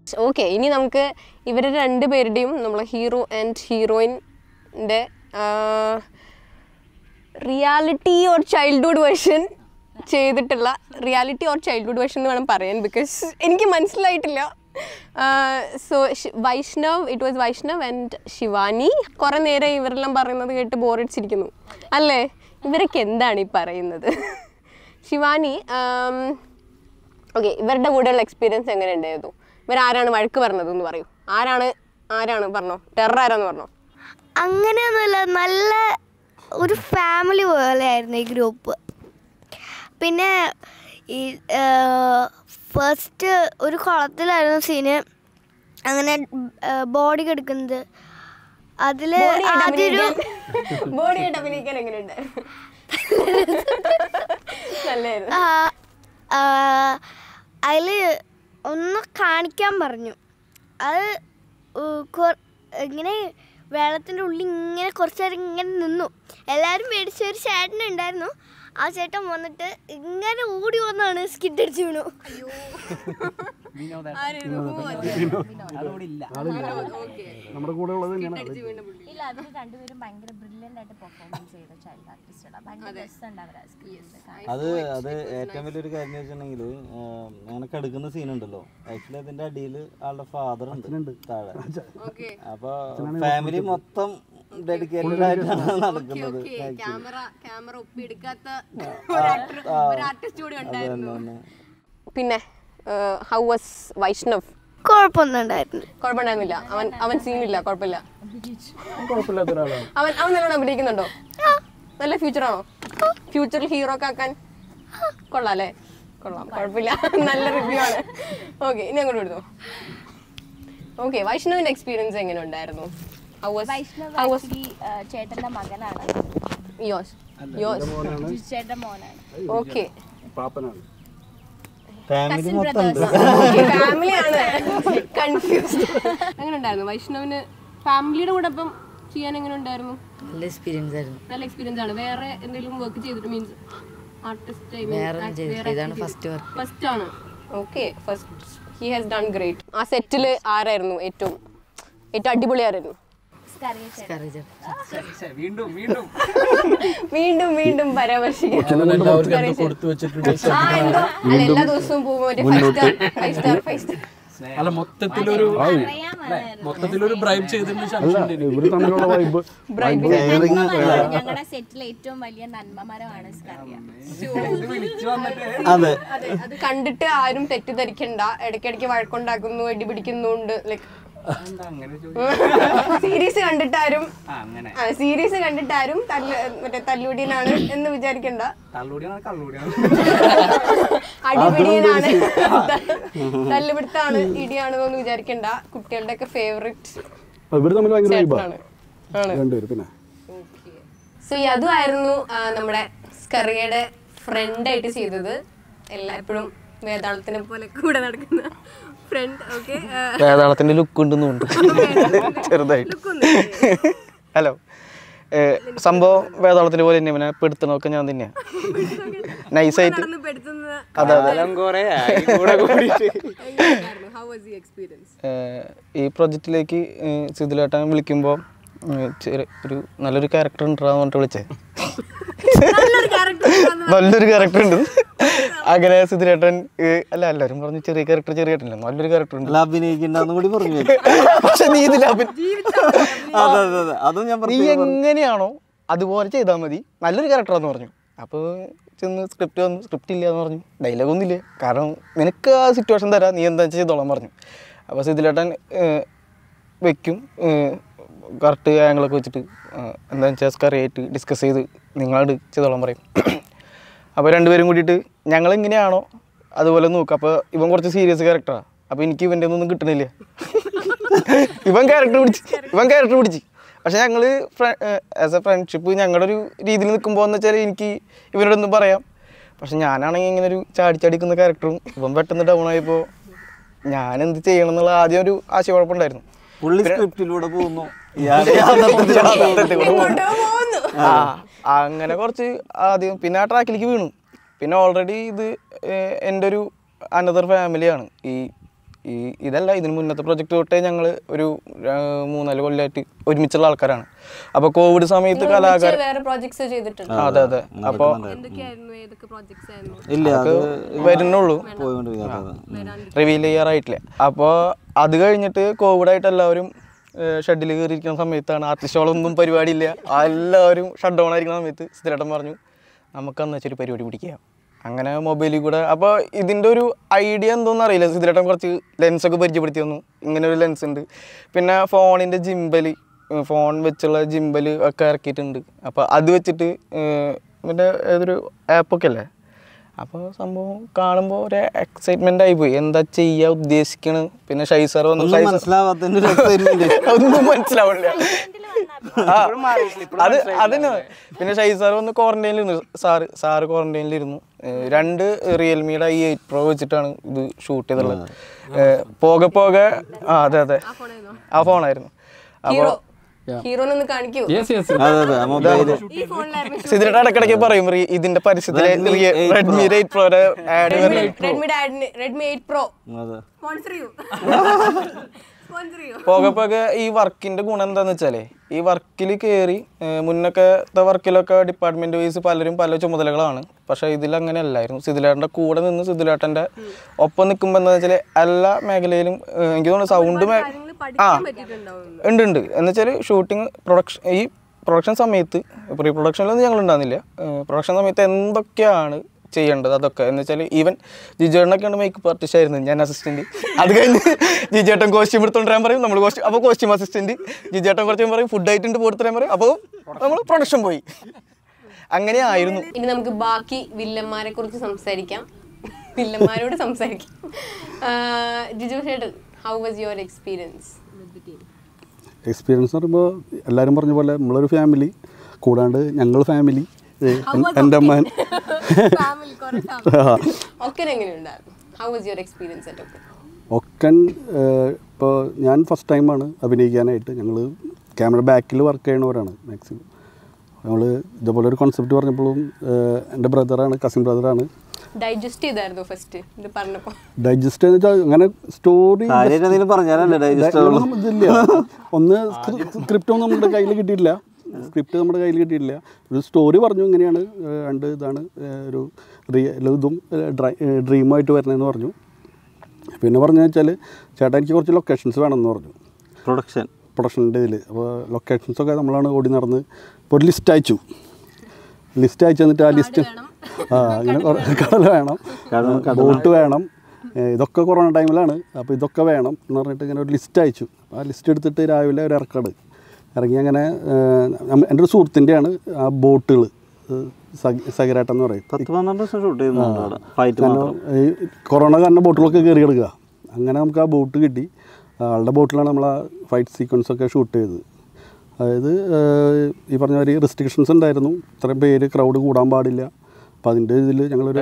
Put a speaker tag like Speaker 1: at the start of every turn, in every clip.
Speaker 1: Okay ഇനി നമുക്ക് ഇവരുടെ രണ്ടുപേരുടെയും നമ്മളെ ഹീറോ ആൻഡ് ഹീറോയിൻ്റെ റിയാലിറ്റി ഓർ ചൈൽഡ്ഹുഡ് വേർഷൻ ചെയ്തിട്ടുള്ള റിയാലിറ്റി ഓർ ചൈൽഡ്ഹുഡ് വേർഷൻ എന്ന് വേണം പറയാൻ ബിക്കോസ് എനിക്ക് മനസ്സിലായിട്ടില്ല so Vaishnav it was Vaishnav and Shivani കുറേ നേരം ഇവരെല്ലാം പറയുന്നത് കേട്ട് ബോറടിച്ചിരിക്കുന്നു അല്ലേ ഇവരൊക്കെ എന്താണ് ഈ പറയുന്നത് ശിവാനി ഓക്കെ ഇവരുടെ കൂടെയുള്ള എക്സ്പീരിയൻസ് എങ്ങനെ ഉണ്ടായിരുന്നു ഇവരാരാണ് വഴക്ക് പറഞ്ഞത് എന്ന് പറയൂ ആരാണ് ആരാണ് പറഞ്ഞോ ടെറർ ആരാന്ന് പറഞ്ഞോ
Speaker 2: അങ്ങനെയൊന്നുമില്ല നല്ല ഒരു ഫാമിലി പോലെയായിരുന്നു ഈ ഗ്രൂപ്പ് പിന്നെ ഈ ഫസ്റ്റ് ഒരു കുളത്തിലായിരുന്നു സീന് അങ്ങനെ ബോഡി കെടുക്കുന്നത് അതിൽ ആദ്യൊരു
Speaker 1: ബോഡിയായിട്ട് അഭിനയിക്കാൻ എങ്ങനെയുണ്ട് നല്ലായിരുന്നു
Speaker 2: അതിൽ ഒന്ന് കാണിക്കാൻ പറഞ്ഞു അത് ഉ- കൊ- ഇങ്ങനെ വെള്ളത്തിൻ്റെ ഉള്ളിൽ ഇങ്ങനെ കുറച്ച് നേരം ഇങ്ങനെ നിന്നു എല്ലാവരും മേടിച്ച ഒരു ചേട്ടൻ ഉണ്ടായിരുന്നു ആ ചേട്ടൻ വന്നിട്ട് ഇങ്ങനെ ഓടി വന്നാണ് സ്കിഡ് അടിച്ച് വീണു
Speaker 3: നമ്മുടെ കൂടെ ഉള്ളത് തന്നെയാണ് അത്.
Speaker 4: ഇല്ല അവര് രണ്ടുപേരും ഭയങ്കര ബ്രില്യൻ്റ് ആയിട്ട് പെർഫോമൻസ് ചെയ്ത ചൈൽഡ് ആർട്ടിസ്റ്റാണ് ഭയങ്കര രസമുണ്ട് അവരെ സ്ക്രീനിൽ
Speaker 5: അത് അത് ഏറ്റവും വലിയൊരു കാര്യം എന്ന് വെച്ചിട്ടുണ്ടെങ്കിൽ അങ്ങനെ കെടുക്കുന്ന സീൻ ഉണ്ടല്ലോ ആക്ച്വലി അതിന്റെ അടിയിൽ ആളുടെ ഫാദർ ഉണ്ട് താഴെ അപ്പൊ ഫാമിലി മൊത്തം ഡെഡിക്കേറ്റഡ് ആയിട്ടാണ് നടക്കുന്നത്
Speaker 1: ക്യാമറ ക്യാമറ ഒപ്പിയെടുക്കാത്ത
Speaker 5: ആ,
Speaker 1: ആർട്ടിസ്റ്റ് കൂടി
Speaker 5: അത് തന്നെ തന്നെ.
Speaker 1: പിന്നെ ഹൗ വാസ് വൈഷ്ണവ്
Speaker 2: കുഴപ്പമൊന്നും ഉണ്ടായിരുന്നു
Speaker 1: കുഴപ്പമുണ്ടായിരുന്നില്ല അവൻ അവൻ സീനില്ല കുഴപ്പമില്ല
Speaker 3: കുഴപ്പമില്ലാത്ത ഒരാളാണ്
Speaker 1: അവൻ അവൻ നല്ലോണം അഭിനയിക്കുന്നുണ്ടോ നല്ല ഫ്യൂച്ചറാണോ ഫ്യൂച്ചറിൽ ഹീറോ ഒക്കെ ആക്കാൻ കൊള്ളാം അല്ലേ കൊള്ളാം കുഴപ്പമില്ല നല്ല റിവ്യൂ ആണ് ഓക്കെ ഇനി അങ്ങോട്ട് വിടുന്നു ഓക്കെ വൈഷ്ണവിന്റെ എക്സ്പീരിയൻസ് എങ്ങനെ ഉണ്ടായിരുന്നു How was-
Speaker 4: Vaishnav
Speaker 1: how was-
Speaker 4: actually ചേട്ടന്റെ മകനാണ്
Speaker 1: yours? Yours.
Speaker 3: മോനാണ്
Speaker 4: ചേട്ടന്റെ മോനാണ്
Speaker 1: Okay.
Speaker 3: പാപ്പനാണ്
Speaker 5: ഫാമിലി മൊത്തം ഉണ്ട്
Speaker 1: ഫാമിലിയാണ് കൺഫ്യൂസ്ഡ് എങ്ങനെ ഉണ്ടായിരുന്നു വൈഷ്ണവിന് ഫാമിലിയുടെ കൂടെ ഇപ്പം ചെയ്യാൻ എങ്ങനെ ഉണ്ടായിരുന്നു
Speaker 6: നല്ല എക്സ്പീരിയൻസ് ആയിരുന്നു
Speaker 1: നല്ല എക്സ്പീരിയൻസ് ആണ് വേറെ എന്തെങ്കിലും വർക്ക് ചെയ്തിട്ട് മീൻസ് ആർട്ടിസ്റ്റ്
Speaker 6: വേറെ ഒന്നും ചെയ്തിട്ടില്ല. ഇതാണ് first work.
Speaker 1: ഫസ്റ്റ് ആണ് okay first he has done great ആ സെറ്റിൽ ആരായിരുന്നു ഏറ്റവും ഏറ്റവും അടിപൊളിയായിരുന്നു
Speaker 4: സ്കറിയ ചേട്ടൻ
Speaker 6: കറി ചേർത്ത്
Speaker 7: വീണ്ടും വീണ്ടും
Speaker 1: വീണ്ടും വീണ്ടും പരാമർശിക്കും
Speaker 7: എല്ലാവർക്കും എന്തോ കൊടുത്തു വെച്ചിട്ടുണ്ട്
Speaker 1: ആ, എന്തോ. അല്ല, എല്ലാ ദിവസവും പോകുമ്പോൾ five star five star five star
Speaker 7: അല്ല മൊത്തത്തിലൊരു മൊത്തത്തിലൊരു ബ്രൈബ് ചെയ്തിട്ടുണ്ട് സംശയം
Speaker 3: ഇവര് തമ്മിലുള്ള വൈബ്
Speaker 4: ഞങ്ങളുടെ സെറ്റിലെ ഏറ്റവും വലിയ നന്മമരമാണ് സ്കറിയ
Speaker 5: അതെ
Speaker 1: അത് കണ്ടിട്ട് ആരും തെറ്റിദ്ധരിക്കണ്ട ഇടയ്ക്കിടയ്ക്ക് വഴക്കുണ്ടാക്കുന്നു ഇടി പിടിക്കുന്നുണ്ട് ലൈക്ക് സീരീസ് കണ്ടിട്ടാരും
Speaker 7: അങ്ങനെ
Speaker 1: സീരീസ് കണ്ടിട്ടാരും തല്ല് മറ്റേ തല്ലുപിടിയനാണ് എന്ന് വിചാരിക്കണ്ട
Speaker 7: കള്ളൂടിയാണ് കള്ളൂടിയാണ്
Speaker 1: അടിപിടിയനാണ് തല്ലുപിടുത്താണ് ഇടിയാണെന്നൊന്നും വിചാരിക്കണ്ട കുട്ടികളുടെ ഒക്കെ ഫേവറേറ്റ്
Speaker 3: ഇവര് തമ്മിൽ ഭയങ്കര വൈബാ
Speaker 1: ചേട്ടനാണ് ആണ്
Speaker 3: രണ്ടുപേരും പിന്നെ
Speaker 1: സോ ഈ അതുമായിരുന്നു ആ, നമ്മുടെ സ്കറിയയുടെ ഫ്രണ്ടായിട്ട് ചെയ്തത് എല്ലായ്പ്പോഴും വേതാളത്തിനെ പോലെ കൂടെ നടക്കുന്ന ഫ്രണ്ട് ഓക്കെ
Speaker 8: വേതാളത്തിന്റെ ലുക്ക് ഉണ്ടെന്ന് തോന്നുന്നു ചെറുതായിട്ട് ഹലോ സംഭവം വേതാളത്തിന്റെ പോലെ തന്നെ ഇവനെ പെടുത്തണമൊക്കെ ഞാൻ തന്നെയാ നൈസായിട്ട്
Speaker 1: പെടുത്തുന്നത്
Speaker 8: അതെ അതെ
Speaker 7: കുറെ കൂടെ കൂടിയിട്ട്
Speaker 1: ഹൗ വാസ് ദി എക്സ്പീരിയൻസ്
Speaker 8: ഏഹ് ഈ പ്രൊജക്റ്റിലേക്ക് സിതിലേട്ടൻ വിളിക്കുമ്പോൾ ഒരു നല്ലൊരു ക്യാരക്ടർ ഉണ്ടാന്ന് പറഞ്ഞിട്ട് വിളിച്ചേ നല്ലൊരു ക്യാരക്ടർ ഉണ്ട് അങ്ങനെ സിതിലേട്ടൻ ഏഹ് അല്ല എല്ലാവരും പറഞ്ഞു ചെറിയ ക്യാരക്ടർ ചെറിയ ചേട്ടനല്ലേ നല്ലൊരു ക്യാരക്ടർ ഉണ്ട്
Speaker 5: അല്ല അഭിനയിക്കണ്ടെന്ന് കൂടി പറഞ്ഞു
Speaker 8: പക്ഷെ നീ ഇതിൽ അഭി-
Speaker 5: അതെ അതെ അതെ അതും ഞാൻ
Speaker 8: നീ
Speaker 5: പ്രത്യേകം പറഞ്ഞു.
Speaker 8: എങ്ങനെയാണോ അതുപോലെ ചെയ്താൽ മതി നല്ലൊരു ക്യാരക്ടറാന്ന് പറഞ്ഞു അപ്പോൾ ചെന്ന് സ്ക്രിപ്റ്റ് വന്നു സ്ക്രിപ്റ്റ് ഇല്ല എന്ന് പറഞ്ഞു ഡയലോഗ് ഒന്നുമില്ല കാരണം നിനക്ക് ആ സിറ്റുവേഷൻ തരാം നീ എന്താ ചെയ്തോളാൻ പറഞ്ഞു അപ്പോൾ സിതിലേട്ടൻ ഏഹ്, വെക്കും കറക്റ്റ് ആംഗിളൊക്കെ വെച്ചിട്ട് എന്താണെന്ന് വെച്ചാൽ സ്കറിയായിട്ട് ഡിസ്കസ് ചെയ്ത് നിങ്ങളോട് ചെയ്തോളാൻ പറയും അപ്പോൾ രണ്ടുപേരും കൂടിയിട്ട് ഞങ്ങൾ എങ്ങനെയാണോ അതുപോലെ നോക്കുക അപ്പോൾ ഇവൻ കുറച്ച് സീരിയസ് ക്യാരക്ടറാണ് അപ്പോൾ എനിക്ക് ഇവൻ്റെ ഒന്നും കിട്ടണില്ല ഇവൻ ക്യാരക്ടർ പിടിച്ച് ഇവൻ ക്യാരക്ടർ പിടിച്ച് പക്ഷെ ഞങ്ങൾ ആസ് എ ഫ്രണ്ട്ഷിപ്പ് ഞങ്ങളുടെ ഒരു രീതിയിൽ നിൽക്കുമ്പോൾ എന്ന് വെച്ചാൽ എനിക്ക് ഇവരോടൊന്നും പറയാം പക്ഷെ ഞാനാണെങ്കിൽ ഇങ്ങനെ ഒരു ചാടി ചാടിക്കുന്ന ക്യാരക്ടറും ഇവൻ പെട്ടെന്ന് ഡൗൺ ആയപ്പോൾ ഞാൻ എന്ത് ചെയ്യണം എന്നുള്ള ആദ്യം ഒരു ആശയക്കുഴപ്പമുണ്ടായിരുന്നു
Speaker 5: പുള്ളി സ്ക്രിപ്റ്റിലൂടെ പോകുന്നു ഇയാള് യാഥാർത്ഥ്യത്തിലൂടെ പോകുന്നു.
Speaker 8: ആ അങ്ങനെ കുറച്ച് ആദ്യം പിന്നെ ആ ട്രാക്കിലേക്ക് വീണു പിന്നെ ഓൾറെഡി ഇത് ഏഹ്, എൻ്റെ ഒരു അനദർ ഫാമിലിയാണ് ഈ ഈ ഇതല്ല ഇതിന് മുന്നത്തെ പ്രൊജക്ട് തൊട്ടേ ഞങ്ങൾ ഒരു ആ, മൂന്നാല് കൊല്ലമായിട്ട് ഒരുമിച്ചുള്ള ആൾക്കാരാണ് അപ്പോൾ കോവിഡ് സമയത്ത് കലാകാരൻ
Speaker 1: വേറെ പ്രോജക്ട്സ് ചെയ്തിട്ടുണ്ട്
Speaker 8: ആ, അതെ അതെ അപ്പോൾ
Speaker 1: എന്തൊക്കെയായിരുന്നു ഏതൊക്കെ പ്രോജക്ട്സ് ആയിരുന്നു
Speaker 5: ഇല്ല അത്
Speaker 8: വരുന്നുള്ളൂ
Speaker 5: പോയിക്കൊണ്ടിരിക്കുന്നത്
Speaker 8: റിവീൽ ചെയ്യാറായിട്ടില്ല അപ്പോൾ അത് കഴിഞ്ഞിട്ട് കോവിഡായിട്ട് എല്ലാവരും ഷെഡിൽ കയറിയിരിക്കുന്ന സമയത്താണ് ആർട്ടിസ്റ്റുകളൊന്നും പരിപാടിയില്ല എല്ലാവരും ഷട്ട് ഡൗൺ ആയിരിക്കുന്ന സമയത്ത് സ്ഥിരട്ടൻ പറഞ്ഞു നമുക്ക് അന്ന് വെച്ചൊരു പരിപാടി പിടിക്കാം അങ്ങനെ മൊബൈലിൽ കൂടെ അപ്പോൾ ഇതിൻ്റെ ഒരു ഐഡിയ എന്തോന്നും അറിയില്ല സിദ്ധിലേട്ടൻ കുറച്ച് ലെൻസൊക്കെ പരിചയപ്പെടുത്തി തന്നു ഇങ്ങനെ ഒരു ലെൻസ് ഉണ്ട് പിന്നെ ഫോണിൻ്റെ ജിമ്പൽ ഫോൺ വെച്ചുള്ള ജിമ്പൽ ഒക്കെ ഇറക്കിയിട്ടുണ്ട് അപ്പോൾ അത് വെച്ചിട്ട് ഏർ മറ്റേ ഏതൊരു ആപ്പൊക്കെ അല്ലേ അപ്പോൾ സംഭവം കാണുമ്പോൾ ഒരു എക്സൈറ്റ്മെന്റ് ആയി പോയി എന്താ ചെയ്യാ ഉദ്ദേശിക്കണ് പിന്നെ ഷൈസർ വന്നു
Speaker 5: ഒന്നും മനസ്സിലാവാത്തതിന്റെ ഒരു excitement.
Speaker 8: ഒന്നും മനസ്സിലാവില്ല ആ, അത് അതിന് പിന്നെ ഷൈസാർ വന്ന് ക്വാറന്റൈനിലിരുന്നു സാറ് സാറ് ക്വാറന്റൈനിലിരുന്നു ഏഹ് രണ്ട് റിയൽമിയുടെ ഈ എയ്റ്റ് പ്രോ വെച്ചിട്ടാണ് ഇത് ഷൂട്ട് ചെയ്തിട്ടുള്ളത് ഏഹ് പോകെ പോകെ ആ അതെ അതെ ആ ഫോണായിരുന്നു
Speaker 1: ഹീറോ ഹീറോനൊന്ന് കാണിക്കൂ
Speaker 7: യെസ് യെസ്
Speaker 5: അതെ അതെ മൊബൈല്
Speaker 1: ഈ ഫോണിലായിരുന്നു
Speaker 8: സിദ്ധിയുടെ ഇടക്കിടയ്ക്ക് പറയും "റീ- ഇതിന്റെ പരസ്യത്തിലെ റെഡ്മിയുടെ എയ്റ്റ് പ്രോയുടെ ആഡ്
Speaker 1: റെഡ്മിയുടെ റെഡ്മി എയ്റ്റ് പ്രോ
Speaker 5: അതെ
Speaker 1: സ്പോൺസർ ചെയ്യൂ സ്പോൺസർ ചെയ്യൂ
Speaker 8: പോകെ പോകെ ഈ വർക്കിന്റെ ഗുണം എന്താന്ന് വെച്ചാലേ ഈ വർക്കിൽ കയറി മുന്നൊക്കെ വർക്കിലൊക്കെ ഡിപ്പാർട്ട്മെന്റ് വൈസ് പലരും പല ചുമതലകളാണ് പക്ഷെ ഇതിൽ അങ്ങനെ അല്ലായിരുന്നു സിദിലേട്ടൻ്റെ കൂടെ നിന്ന് സിദിലേട്ടൻ്റെ ഒപ്പം നിൽക്കുമ്പോൾ എന്താ വെച്ചാൽ എല്ലാ മേഖലയിലും ഏഹ്, എനിക്ക് തോന്നുന്നു സൗണ്ട് മേ ആ ഉണ്ട് ഉണ്ട് എന്ന് വെച്ചാൽ ഷൂട്ടിങ് പ്രൊഡക്ഷൻ ഈ പ്രൊഡക്ഷൻ സമയത്ത് പ്രീ പ്രൊഡക്ഷനിലൊന്നും ഞങ്ങൾ ഉണ്ടാകുന്നില്ല പ്രൊഡക്ഷൻ സമയത്ത് എന്തൊക്കെയാണ് ചെയ്യേണ്ടത് അതൊക്കെ എന്ന് വെച്ചാൽ ഈവൻ ജിജേട്ടനൊക്കെയാണ് മേക്കപ്പ് ആർട്ടിസ്റ്റ് ആയിരുന്നു ഞാൻ അസിസ്റ്റന്റ് അത് കഴിഞ്ഞ് ജിജേട്ടൻ കോസ്റ്റ്യൂം എടുത്തോണ്ടിരാൻ പറയും നമ്മൾ കോസ്റ്റ്യൂം അപ്പോൾ കോസ്റ്റ്യൂം അസിസ്റ്റന്റ് ജിജേട്ടൻ കുറച്ച് പറയും ഫുഡ് ആയിട്ടുണ്ട് പോടുത്തരാൻ പറയും അപ്പോൾ നമ്മൾ പ്രൊഡക്ഷൻ പോയി അങ്ങനെ ആയിരുന്നു
Speaker 1: ഇനി നമുക്ക് ബാക്കി വില്ലന്മാരെ കുറിച്ച് സംസാരിക്കാം വില്ലന്മാരോട് സംസാരിക്കാം ആഹ് ജിജു ചേട്ടൻ how was your experience
Speaker 3: experience എന്ന് പറയുമ്പോൾ എല്ലാവരും പറഞ്ഞ പോലെ നമ്മളൊരു ഫാമിലി കൂടാണ്ട് ഞങ്ങൾ ഫാമിലി എൻ്റെ അമ്മ
Speaker 1: ഒക്കെ എങ്ങനെയുണ്ടായിരുന്നു how was your experience at ഒക്കെ
Speaker 3: ഒക്കൻ ഇപ്പോൾ ഞാൻ ഫസ്റ്റ് ടൈമാണ് അഭിനയിക്കാനായിട്ട് ഞങ്ങൾ ക്യാമറ ബാക്കിൽ വർക്ക് ചെയ്യണവരാണ് മാക്സിമം നമ്മൾ ഇതുപോലെ ഒരു കോൺസെപ്റ്റ് പറഞ്ഞപ്പോഴും ഏഹ്, എൻ്റെ ബ്രദറാണ് കസിൻ ബ്രദറാണ്
Speaker 1: ഡൈജസ്റ്റ് ചെയ്തായിരുന്നു ഫസ്റ്റ് ഇത് പറഞ്ഞപ്പോ
Speaker 3: ഡൈജസ്റ്റ് എന്ന് വെച്ചാൽ അങ്ങനെ സ്റ്റോറി
Speaker 5: കാര്യം എന്തെങ്കിലും പറഞ്ഞാലല്ലേ ഡൈജസ്റ്റ് ആവുള്ളൂ
Speaker 3: ഇതില്ല ഒന്ന് സ്ക്രിപ്റ്റ് ഒന്നും നമ്മുടെ കയ്യിൽ കിട്ടിയിട്ടില്ല സ്ക്രിപ്റ്റ് നമ്മുടെ കയ്യിൽ കിട്ടിയിട്ടില്ല ഒരു സ്റ്റോറി പറഞ്ഞു ഇങ്ങനെയാണ് ഏഹ് രണ്ട് ഇതാണ് ഏഹ് ഒരു റിയൽ ഇതും ഡ്രീമായിട്ട് വരുന്നതെന്ന് പറഞ്ഞു പിന്നെ പറഞ്ഞു വെച്ചാൽ ചേട്ടാ എനിക്ക് കുറച്ച് ലൊക്കേഷൻസ് വേണമെന്ന് പറഞ്ഞു
Speaker 5: പ്രൊഡക്ഷൻ
Speaker 3: പ്രൊഡക്ഷൻ്റെ ഇതിൽ അപ്പോൾ ലൊക്കേഷൻസൊക്കെ നമ്മളാണ് ഓടി നടന്ന് ഇപ്പോൾ ഒരു ലിസ്റ്റ് അയച്ചു ലിസ്റ്റ് അയച്ചു തന്നിട്ട് ആ ലിസ്റ്റ് ആ അങ്ങനെ കുറേ കടൽ വേണം ബോട്ട് വേണം ഏ, ഇതൊക്കെ കൊറോണ ടൈമിലാണ് അപ്പോൾ ഇതൊക്കെ വേണം എന്ന് പറഞ്ഞിട്ട് ഇങ്ങനെ ഒരു ലിസ്റ്റ് അയച്ചു ആ ലിസ്റ്റ് എടുത്തിട്ട് രാവിലെ ഒരു ഇറക്കട് ഇറങ്ങി അങ്ങനെ ഏ, നമ്മ- എൻ്റെ ഒരു സുഹൃത്തിൻ്റെയാണ് ആ ബോട്ടുകൾ സഗരാട്ടം എന്ന് പറയും
Speaker 5: പത്ത് പന്ത്രണ്ട് ദിവസം ഷൂട്ട് ചെയ്യുന്നുണ്ട് അവിടെ ഫൈറ്റ്
Speaker 3: കാരണം
Speaker 5: മാത്രം
Speaker 3: ഈ കൊറോണ കാരണം ബോട്ടുകളൊക്കെ കയറി കിടക്കുക അങ്ങനെ നമുക്ക് ആ ബോട്ട് കിട്ടി ആളുടെ ബോട്ടിലാണ് നമ്മൾ ആ ഫൈറ്റ് സീക്വൻസ് ഒക്കെ ഷൂട്ട് ചെയ്തത് അതായത് ഏഹ്, ഈ പറഞ്ഞ മാതിരി റെസ്ട്രിക്ഷൻസ് ഉണ്ടായിരുന്നു ഇത്രയും പേര് ക്രൗഡ് കൂടാൻ പാടില്ല അപ്പോൾ അതിൻ്റെ ഇതിൽ ഞങ്ങളൊരു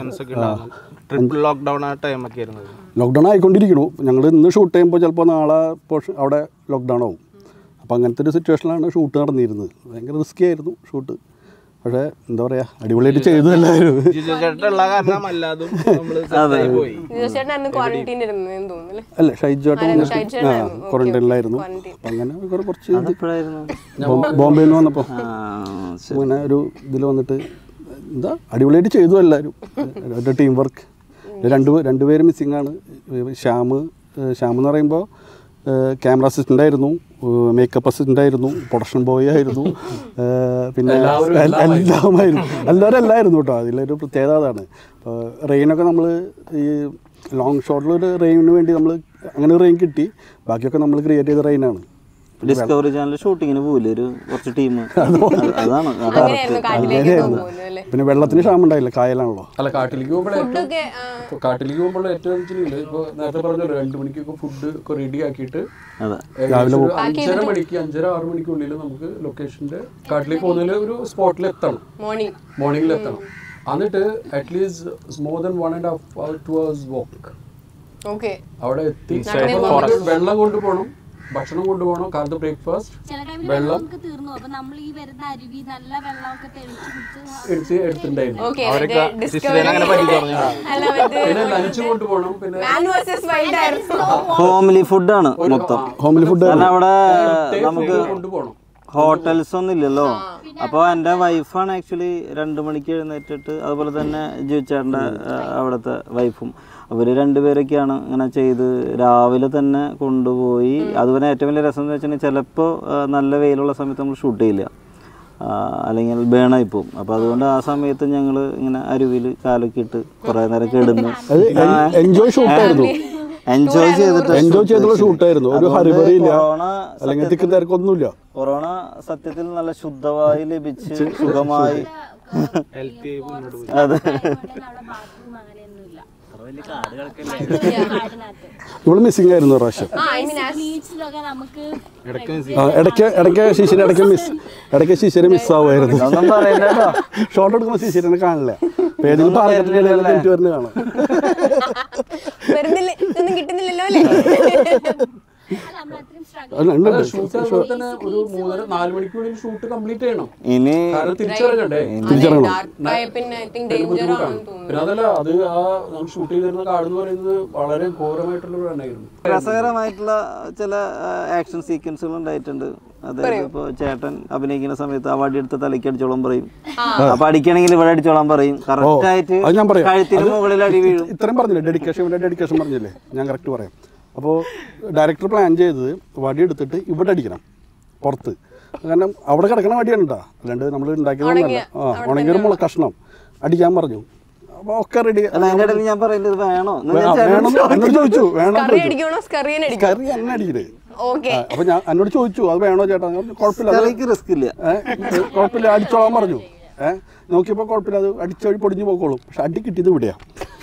Speaker 9: ട്രിപ്പിൾ ലോക്ക്ഡൗൺ ആ ടൈമൊക്കെ ആയിരുന്നു
Speaker 3: ലോക്ക്ഡൗൺ ആയിക്കൊണ്ടിരിക്കണു ഞങ്ങൾ ഇന്ന് ഷൂട്ട് ചെയ്യുമ്പോൾ ചിലപ്പോൾ നാളെ പോർഷൻ അവിടെ ലോക്ക്ഡൗൺ ആവും അപ്പോൾ അങ്ങനത്തെ ഒരു സിറ്റുവേഷനിലാണ് ഷൂട്ട് നടന്നിരുന്നത് ഭയങ്കര റിസ്കി ആയിരുന്നു ഷൂട്ട് പക്ഷേ എന്താ പറയുക അടിപൊളിയായിട്ട് ചെയ്തു എല്ലാവരും
Speaker 9: ജിജു ചേട്ടനുള്ള കാരണം അല്ലാതും നമ്മള് set ആയി പോയി
Speaker 1: ജിജു ചേട്ടൻ അന്ന് ക്വാറന്റീൻ ഇരുന്നെന്ന് തോന്നുന്നു അല്ലേ
Speaker 3: അല്ല ഷൈജു ചേട്ടൻ
Speaker 1: ആ,
Speaker 3: വന്നിട്ട്
Speaker 1: ഷൈജു
Speaker 3: ആ
Speaker 1: ചേട്ടനായിരുന്നു. Okay,
Speaker 3: ക്വാറന്റൈനിലായിരുന്നു
Speaker 1: quarantine.
Speaker 3: അപ്പം അങ്ങനെ കുറെ കുറച്ച് ഇത്
Speaker 5: എപ്പോഴായിരുന്നു
Speaker 3: ബോം- ബോംബെയിൽ നിന്ന് വന്നപ്പോൾ
Speaker 5: ആ ശരി
Speaker 3: അങ്ങനെ ഒരു ഇതിൽ വന്നിട്ട് എന്താ അടിപൊളിയായിട്ട് ചെയ്തു എല്ലാവരും ഒരു ടീം വർക്ക് രണ്ട് രണ്ടുപേരും മിസ്സിംഗ് ആണ് ശ്യാം ഏഹ് ശ്യാം എന്ന് പറയുമ്പോൾ ക്യാമറ അസിസ്റ്റൻ്റ് ആയിരുന്നു മേക്കപ്പ് അസിസ്റ്റൻ്റ് ആയിരുന്നു പ്രൊഡക്ഷൻ ബോയ് ആയിരുന്നു ഏഹ് പിന്നെ
Speaker 7: എല്ലാവരും
Speaker 3: എൽ- എല്ലാമായിരുന്നു എല്ലാവരും എല്ലായിരുന്നു കേട്ടോ അതിലൊരു പ്രത്യേകത അതാണ് അപ്പോൾ റെയിനൊക്കെ നമ്മൾ ഈ ലോങ് ഷോട്ടിലൊരു റെയിനിന് വേണ്ടി നമ്മൾ അങ്ങനെ റെയിൻ കിട്ടി ബാക്കിയൊക്കെ നമ്മൾ ക്രിയേറ്റ് ചെയ്ത റെയിനാണ്
Speaker 5: ഡിസ്കവറി ചാനൽ ഷൂട്ടിങ്ങിന് പോയില്ലേ ഒരു കുറച്ച് ടീം അതാണ്
Speaker 1: അങ്ങനെയായിരുന്നു കാട്ടിലേക്ക് പോകുന്നത് അല്ലേ
Speaker 3: പിന്നെ വെള്ളത്തിന് ക്ഷാമം ഉണ്ടായില്ല കായലാണല്ലോ
Speaker 7: അല്ല കാട്ടിലേക്ക് പോകുമ്പോൾ ഏറ്റവും
Speaker 1: ഫുഡൊക്കെ ആ,
Speaker 7: ഇപ്പൊ കാട്ടിലേക്ക് പോകുമ്പോൾ ഏറ്റവും വെച്ചിട്ടില്ല ഇപ്പോൾ നേരത്തെ പറഞ്ഞ രണ്ട് മണിക്കൊക്കെ ഫുഡ് ഒക്കെ റെഡി ആക്കിയിട്ട്
Speaker 5: അതെ
Speaker 7: ഏകദേശം ഒരു അഞ്ചര മണിക്ക് അഞ്ചര ആറ് മണിക്കുള്ളിൽ നമുക്ക് ലൊക്കേഷന്റെ കാട്ടിലേക്ക് പോകുന്നതിൽ ഒരു സ്പോട്ടിൽ എത്തണം
Speaker 1: മോർണിംഗ്
Speaker 7: മോർണിംഗിൽ എത്തണം എന്നിട്ട് at least more than one and half hour two hours walk
Speaker 1: okay
Speaker 7: അവിടെ എത്തി നമുക്ക് വെള്ളം കൊണ്ടുപോകണം ഭക്ഷണം കൊണ്ടുപോകണം കാലത്ത് ബ്രേക്ക്ഫാസ്റ്റ്
Speaker 4: ചില ടൈമിൽ
Speaker 7: വെള്ളം
Speaker 4: നമുക്ക് തീർന്നു പോകും. അപ്പൊ നമ്മൾ ഈ വരുന്ന അരുവി നല്ല വെള്ളമൊക്കെ തെളിച്ച് കുടിച്ച്
Speaker 7: എടുത്ത് എടുത്തിട്ടുണ്ടായിരുന്നു
Speaker 1: ഓക്കെ
Speaker 9: അവരൊക്കെ ശിശുവിനെ അങ്ങനെ പറ്റിച്ചു പറഞ്ഞു
Speaker 1: അല്ല മറ്റേ
Speaker 7: പിന്നെ ലഞ്ച് കൊണ്ടുപോകണം പിന്നെ
Speaker 1: മാൻ വേഴ്സസ് വൈൽഡ് ആയിരുന്നു
Speaker 5: ഹോംലി ഫുഡാണ് മൊത്തം
Speaker 3: ഹോംലി ഫുഡ്
Speaker 5: കാരണം അവിടെ
Speaker 7: ടേപ്പ്
Speaker 5: നമുക്ക്
Speaker 7: കൊണ്ടുപോകണം
Speaker 5: ഹോട്ടൽസ് ഒന്നും ഇല്ലല്ലോ അപ്പോൾ എൻ്റെ വൈഫാണ് ആക്ച്വലി രണ്ട് മണിക്ക് എഴുന്നേറ്റിട്ട് അതുപോലെ തന്നെ ജിച്ചേട്ടൻ്റെ അവിടുത്തെ വൈഫും അവർ രണ്ടുപേരൊക്കെയാണ് ഇങ്ങനെ ചെയ്ത് രാവിലെ തന്നെ കൊണ്ടുപോയി അതുപോലെ ഏറ്റവും വലിയ രസം എന്ന് വെച്ചിട്ടുണ്ടെങ്കിൽ ചിലപ്പോൾ നല്ല വെയിലുള്ള സമയത്ത് നമ്മൾ ഷൂട്ട് ചെയ്യില്ല ആ, അല്ലെങ്കിൽ ബേണായി പോകും അപ്പോൾ അതുകൊണ്ട് ആ സമയത്ത് ഞങ്ങൾ ഇങ്ങനെ അരുവിയിൽ കാലൊക്കെ ഇട്ട് കുറേ നേരം കിടന്ന്
Speaker 3: അത് എൻജോയ് ഷൂട്ടായിരുന്നു
Speaker 5: എൻജോയ് ചെയ്തിട്ട്
Speaker 3: എൻജോയ് ചെയ്തുള്ള ഷൂട്ടായിരുന്നു ഒരു
Speaker 5: അതുകൊണ്ട്
Speaker 3: ഹരിബറി ഇല്ല
Speaker 5: കൊറോണ
Speaker 3: അല്ലെങ്കിൽ തിക്കും തിരക്കൊന്നുമില്ല
Speaker 5: കൊറോണ സത്യത്തിൽ നല്ല ശുദ്ധമായി ലഭിച്ച് സുഖമായി
Speaker 9: ഹെൽത്തി മുന്നോട്ട് പോയി
Speaker 5: അതെ
Speaker 4: അവിടെ ബാത്റൂം അങ്ങനെയൊന്നുമില്ല കാടിനകത്ത്
Speaker 3: ഇവള് മിസ്സിംഗ് ആയിരുന്നു ഒരു പ്രാവശ്യം
Speaker 1: ആ ഐ മീൻ
Speaker 4: ബീച്ചിലൊക്കെ നമുക്ക്
Speaker 3: ആ, ഇടയ്ക്ക് ഇടയ്ക്ക് ശിശിര ഇടയ്ക്ക് മിസ് ഇടയ്ക്ക് ശിശിര മിസ്സാവുമായിരുന്നു
Speaker 5: ഒന്നും പറയണ്ട കേട്ടോ
Speaker 3: ഷോട്ട് എടുക്കുമ്പോൾ ശിശിരനെ കാണില്ല ഇപ്പൊ ഏതെങ്കിലും പാർക്കറ്റിൽ എനിക്ക് വരുന്ന കാണാം
Speaker 1: വരുന്നില്ല ഇതൊന്നും കിട്ടുന്നില്ലല്ലോ അല്ലേ
Speaker 4: നമ്മൾ അത്രയും സ്ട്രഗിൾ
Speaker 3: അത് ഉണ്ട്, ഉണ്ട്.
Speaker 7: ഷൂട്ട് അതുപോലെ തന്നെ ഒരു മൂന്നര നാല് മണിക്കൂറിൽ ഷൂട്ട് കംപ്ലീറ്റ് ചെയ്യണം
Speaker 5: ഇനി
Speaker 7: കാരണം തിരിച്ചിറങ്ങണ്ടേ
Speaker 3: തിരിച്ചിറങ്ങണം
Speaker 1: ഡാർക്ക് പിന്നെ ഐ തിങ്ക് ഡേഞ്ചർ
Speaker 7: ബുദ്ധിമുട്ടാണ്
Speaker 1: ആണെന്ന് തോന്നുന്നു
Speaker 7: പിന്നെ അതല്ല അത് ആ നമ്മൾ ഷൂട്ട് ചെയ്തിരുന്ന കാട് എന്ന് പറയുന്നത് വളരെ ഘോരമായിട്ടുള്ള ഒരു എണ്ണയായിരുന്നു
Speaker 5: രസകരമായിട്ടുള്ള ചില ആക്ഷൻ സീക്വൻസുകൾ ഉണ്ടായിട്ടുണ്ട് അതായത് ഇപ്പോൾ ചേട്ടൻ അഭിനയിക്കുന്ന സമയത്ത് ആ വടി എടുത്ത് തലയ്ക്ക് അടിച്ചോളം പറയും അപ്പൊ അടിക്കണമെങ്കിൽ ഇവിടെ അടിച്ചോളാൻ പറയും കറക്റ്റ് ആയിട്ട്
Speaker 3: അത് ഞാൻ പറയാം.
Speaker 5: കഴുത്തിന് മുകളിൽ അടി വീഴും
Speaker 3: ഇത്രയും പറഞ്ഞില്ലേ ഡെഡിക്കേഷൻ ഇവിടെ ഡെഡിക്കേഷൻ പറഞ്ഞില്ലേ ഞാൻ കറക്റ്റ് പറയാം അപ്പോൾ ഡയറക്ടർ പ്ലാൻ ചെയ്തത് വടി എടുത്തിട്ട് ഇവിടെ അടിക്കണം പുറത്ത് കാരണം അവിടെ കിടക്കണ വടിയാണ് കേട്ടോ അല്ലാണ്ട് നമ്മൾ ഉണ്ടാക്കിയതൊന്നല്ല ആ ഉണങ്ങിയൊരു മുള കഷ്ണം അടിക്കാൻ പറഞ്ഞു അപ്പോൾ ഒക്കെ റെഡി
Speaker 5: അല്ല അതിന്റെ ഇടയിൽ ഞാൻ പറയുന്നത് വേണോ എന്ന് ഞാൻ
Speaker 3: വേണം
Speaker 5: ചേട്ടനോട്
Speaker 3: എന്നോട് ചോദിച്ചു വേണം
Speaker 1: കറി അടിക്കണോ സ്കറിയൻ അടിക്കും
Speaker 3: കറി എന്നെ അടിക്കണേ
Speaker 1: ഓക്കെ
Speaker 3: അപ്പോൾ ഞാൻ എന്നോട് ചോദിച്ചു അത് വേണോ ചേട്ടാ ഞാൻ പറഞ്ഞു, കുഴപ്പമില്ല അത്
Speaker 5: കറിക്ക് റിസ്ക് ഇല്ല
Speaker 3: ഏ, കുഴപ്പമില്ല അടിച്ചോളാൻ പറഞ്ഞു ഏഹ് നോക്കിയപ്പോൾ കുഴപ്പമില്ല അത് അടിച്ചൊഴി പൊടിഞ്ഞു പോക്കോളും പക്ഷെ അടി കിട്ടിയത് ഇവിടെയാ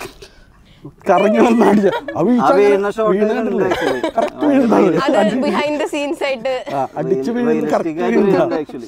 Speaker 3: കറങ്ങി വന്ന് അടിച്ച
Speaker 5: ആ വീഴുന്ന ഷോട്ട്
Speaker 3: കറക്റ്റ് വീഴുന്നത്
Speaker 1: അത് ബിഹൈൻഡ് ദ സീൻസ് ആയിട്ട്
Speaker 3: ആ, അടിച്ച് വീഴുന്നത് കറക്റ്റ് വീഴുന്നതാണ്
Speaker 5: ആക്ച്വലി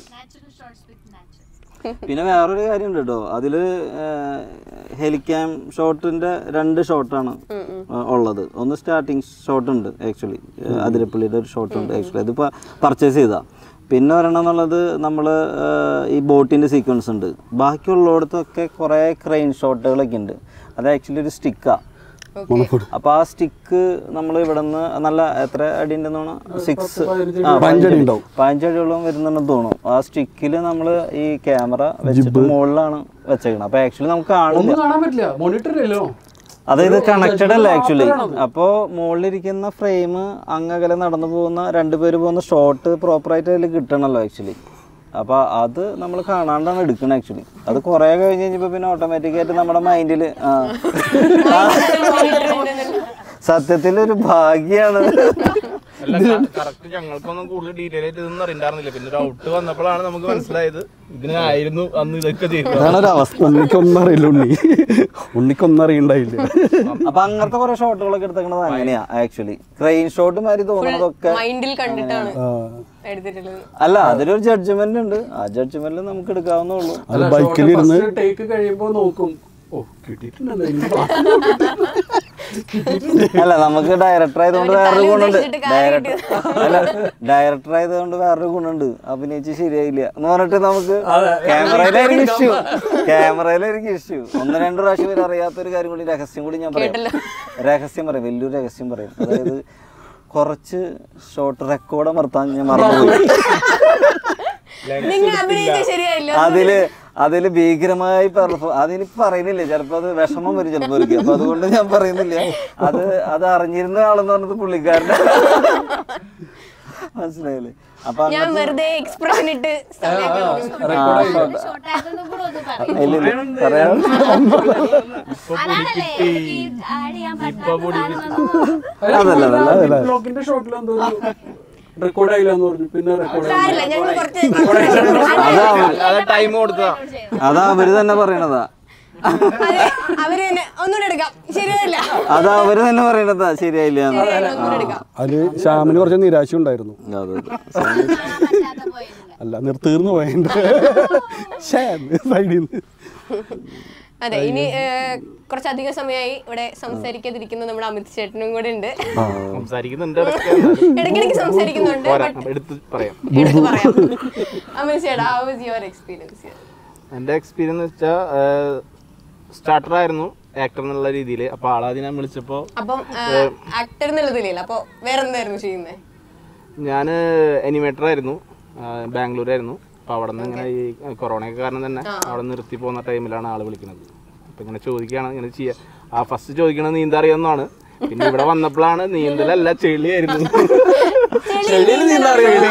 Speaker 5: പിന്നെ വേറൊരു കാര്യമുണ്ട് കേട്ടോ അതില് ഹെലിക്യാം ഷോട്ടിന്റെ രണ്ട് ഷോട്ടാണ് ഉള്ളത് ഒന്ന് സ്റ്റാർട്ടിങ് ഷോട്ട് ഉണ്ട് ആക്ച്വലി അതിരപ്പള്ളിയുടെ ഒരു ഷോട്ട് ഉണ്ട് ആക്ച്വലി അതിപ്പോൾ പർച്ചേസ് ചെയ്താ പിന്നെ ഒരെണ്ണം എന്നുള്ളത് നമ്മൾ ഈ ബോട്ടിൻ്റെ സീക്വൻസ് ഉണ്ട് ബാക്കിയുള്ളിടത്തൊക്കെ കുറേ ക്രെയിൻ ഷോട്ടുകളൊക്കെ ഉണ്ട് അത് ആക്ച്വലി ഒരു സ്റ്റിക്കാണ്
Speaker 3: മണപ്പൂട്
Speaker 5: അപ്പോൾ ആ സ്റ്റിക്ക് നമ്മൾ ഇവിടെ നിന്ന് നല്ല എത്ര അടി ഉണ്ടെന്നാണ് സിക്സ്
Speaker 3: പതിനഞ്ചടി ഉണ്ടാവും.
Speaker 5: പതിനഞ്ചടിയോളം വരുന്നുണ്ടെന്ന് തോന്നുന്നു ആ സ്റ്റിക്കിൽ നമ്മൾ ഈ ക്യാമറ വെച്ചിട്ട് മുകളിലാണ് വെച്ചേക്കണം അപ്പോൾ ആക്ച്വലി നമുക്ക് കാണില്ല
Speaker 7: ഒന്നും കാണാൻ പറ്റില്ല മോണിറ്റർ ഇല്ലല്ലോ
Speaker 5: അതായത് കണക്റ്റഡ് അല്ല ആക്ച്വലി അപ്പോൾ മുകളിലിരിക്കുന്ന ഫ്രെയിം അങ്ങകലെ നടന്നു പോകുന്ന രണ്ടുപേര് പോകുന്ന ഷോട്ട് പ്രോപ്പറായിട്ട് അതിൽ കിട്ടണമല്ലോ ആക്ച്വലി അപ്പോൾ അത് നമ്മൾ കാണാണ്ടാണ് എടുക്കുന്നത് ആക്ച്വലി അത് കുറേ കഴിഞ്ഞ് കഴിഞ്ഞപ്പോൾ പിന്നെ ഓട്ടോമാറ്റിക്കായിട്ട് നമ്മുടെ മൈൻഡിൽ സത്യത്തിൽ ഒരു ഭാഗ്യാണ്
Speaker 9: അല്ല കറക്റ്റ് ഞങ്ങൾക്കൊന്നും കൂടുതൽ ഡീറ്റെയിൽ ആയിട്ട് ഇതൊന്നും അറിയണ്ടായിരുന്നില്ല പിന്നെ ഒരു ഔട്ട് വന്നപ്പോഴാണ് നമുക്ക് മനസ്സിലായത് ഇതിനായിരുന്നു അന്ന് ഇതൊക്കെ ചെയ്തത്
Speaker 5: അതാണ് ഒരു അവസ്ഥ
Speaker 3: ഉണ്ണിക്കൊന്നും അറിയില്ല ഉണ്ണി ഉണ്ണിക്കൊന്നും അറിയണ്ടായില്ല
Speaker 5: അപ്പൊ അങ്ങനത്തെ കുറെ ഷോട്ടുകളൊക്കെ എടുത്തേക്കണത് അങ്ങനെയാ ആക്ച്വലി ക്രെയിൻ ഷോട്ട് മാതിരി തോന്നുന്നതൊക്കെ
Speaker 1: മൈൻഡിൽ കണ്ടിട്ടാണ് എടുത്തിട്ടുള്ളത്
Speaker 5: അല്ല അതിലൊരു ജഡ്ജ്മെന്റ് ഉണ്ട് ആ ജഡ്ജ്മെന്റിൽ നമുക്ക് എടുക്കാവുന്നേ ഉള്ളൂ
Speaker 3: അത് ബൈക്കിലിരുന്ന്
Speaker 7: ടേക്ക് കഴിയുമ്പോൾ നോക്കും ഓ കിട്ടിയിട്ടുണ്ടല്ലോ ഇനി
Speaker 5: അല്ല നമുക്ക് ഡയറക്ടർ ആയതുകൊണ്ട് വേറൊരു ഗുണുണ്ട് ഡയറക്ടർ അല്ല ഡയറക്ടർ ആയതുകൊണ്ട് വേറൊരു ഗുണുണ്ട് അഭിനയിച്ച് ശരിയായില്ല എന്ന് പറഞ്ഞിട്ട് നമുക്ക് ക്യാമറയിലായിരിക്കും ഇഷ്യൂ ക്യാമറയിലായിരിക്കും ഇഷ്യൂ ഒന്ന് രണ്ട് പ്രാവശ്യം വരെ അറിയാത്തൊരു കാര്യം കൂടി രഹസ്യം കൂടി ഞാൻ പറയാം രഹസ്യം പറയും വലിയൊരു രഹസ്യം പറയും അതായത് കുറച്ച് ഷോർട്ട് റെക്കോർഡ് അമർത്താൻ ഞാൻ മറന്നുപോയി
Speaker 1: നിങ്ങൾ അഭിനയിച്ച ശരിയായില്ല
Speaker 5: അതില് അതില് ഭീകരമായി പെർഫോം അതെനിക്ക് പറയുന്നില്ല ചിലപ്പോ അത് വിഷമം വരും ചിലപ്പോ എനിക്ക് അപ്പൊ അതുകൊണ്ട് ഞാൻ പറയുന്നില്ല അത് അത് അറിഞ്ഞിരുന്ന ആളെന്ന് പറഞ്ഞത് പുള്ളിക്കാരൻ്റെ മനസ്സിലായില്ലേ അപ്പൊ
Speaker 1: ഞാൻ വെറുതെ എക്സ്പ്രഷൻ ഇട്ട് സമയം കളഞ്ഞു.
Speaker 4: ഷോർട്ടായതൊന്നും കൂടെ ഒന്ന് പറയും
Speaker 5: ഇല്ല, ഇല്ല, പറയാം
Speaker 4: അതാണല്ലേ ഈ ആഡ് ചെയ്യാൻ പറ്റാത്ത സാധനം
Speaker 5: അതല്ല അതല്ല
Speaker 7: ബ്ലോക്കിന്റെ ഷോട്ടിൽ എന്തോ റെക്കോർഡ് ആയില്ല എന്ന് പറഞ്ഞു പിന്നെ റെക്കോർഡ്
Speaker 1: സാരില്ല ഞങ്ങൾ കുറച്ച്
Speaker 5: അതാ
Speaker 9: അത് ടൈം കൊടുത്തതാ
Speaker 5: അതാ അവര് തന്നെ പറയണതാ
Speaker 1: അത് അവര് തന്നെ ഒന്നുകൂടെ എടുക്കാം ശരിയല്ല
Speaker 5: അതാ അവര് തന്നെ പറയണതാ ശരിയായില്ല എന്ന്.
Speaker 1: ഒന്നുകൂടെ എടുക്കാം
Speaker 3: അതിൽ ശ്യാമിന് കുറച്ച് നിരാശ ഉണ്ടായിരുന്നു
Speaker 5: അതെ അതെ
Speaker 4: പറ്റാത്ത പോയിട്ടില്ല
Speaker 3: അല്ല നിർ തീർന്നു പോയതിൻ്റെ സൈഡിൽ നിന്ന്
Speaker 1: അതെ ഇനി ഏഹ്, കുറച്ചധികം സമയമായി ഇവിടെ സംസാരിക്കാതിരിക്കുന്ന നമ്മുടെ അമിത് ചേട്ടനും കൂടെ ഉണ്ട്
Speaker 9: സംസാരിക്കുന്നുണ്ട് ഇടയ്ക്ക് എന്നാലും
Speaker 1: ഇടയ്ക്കിടയ്ക്ക് സംസാരിക്കുന്നുണ്ട്
Speaker 9: പോരാ
Speaker 1: but
Speaker 9: എടുത്ത് പറയാം
Speaker 1: എടുത്ത് പറയാം അമിത് ചേട്ടാ ഹൗ വാസ് യുവർ എക്സ്പീരിയൻസ്
Speaker 9: എൻ്റെ എക്സ്പീരിയൻസ് വെച്ചാൽ സ്റ്റാർട്ടർ ആയിരുന്നു ആക്ടർ എന്നുള്ള രീതിയിൽ അപ്പോൾ ആളാദ്യം ഞാൻ വിളിച്ചപ്പോൾ
Speaker 1: അപ്പം ആക്ടർ എന്നുള്ളതില്ല അപ്പൊ വേറെ എന്തായിരുന്നു ചെയ്യുന്നത്
Speaker 9: ഞാൻ അനിമേറ്റർ ആയിരുന്നു ബാംഗ്ലൂരായിരുന്നു അപ്പോൾ അവിടെ നിന്ന് ഇങ്ങനെ ഈ കൊറോണയൊക്കെ കാരണം തന്നെ അവിടെ നിർത്തി പോകുന്ന ടൈമിലാണ് ആൾ വിളിക്കുന്നത് അപ്പോൾ ഇങ്ങനെ ചോദിക്കുകയാണ് ഇങ്ങനെ ചെയ്യുക ആ ഫസ്റ്റ് ചോദിക്കണത് നീന്താ അറിയാവുന്നതാണ് പിന്നെ ഇവിടെ വന്നപ്പോഴാണ് നീന്തലല്ല ചെളിയായിരുന്നു ചെളിയിൽ നീന്താ